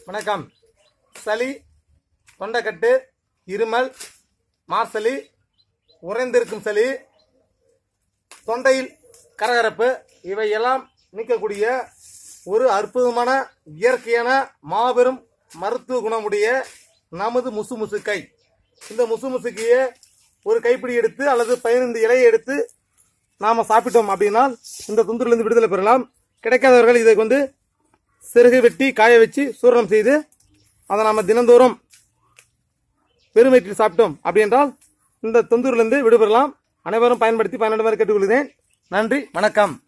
வணக்கம் சளி தொண்டைக்கட்டு இருமல் மார்சளி உறைந்திருக்கும் சளி தொண்டையில் கரகரப்பு இவையெல்லாம் நீக்கக்கூடிய ஒரு அற்புதமான இயற்கையான மாபெரும் மருத்துவ குணமுடைய நமது முசு முசுக்கை இந்த முசு முசுக்கையை ஒரு கைப்பிடி எடுத்து அல்லது பதினைந்து இலையை எடுத்து நாம் சாப்பிட்டோம் அப்படின்னா இந்த துந்திலிருந்து விடுதலை பெறலாம் கிடைக்காதவர்கள் இதை வந்து சிறுகு வெட்டி காய வச்சு சூரணம் செய்து அதை நாம் தினந்தோறும் பெரும் வயிற்றில் சாப்பிட்டோம் அப்படி என்றால் இந்த தொந்தூரிலிருந்து விடுபெறலாம் அனைவரும் பயன்படுத்தி பயனடைமாறு கேட்டுக்கொள்கிறேன் நன்றி வணக்கம்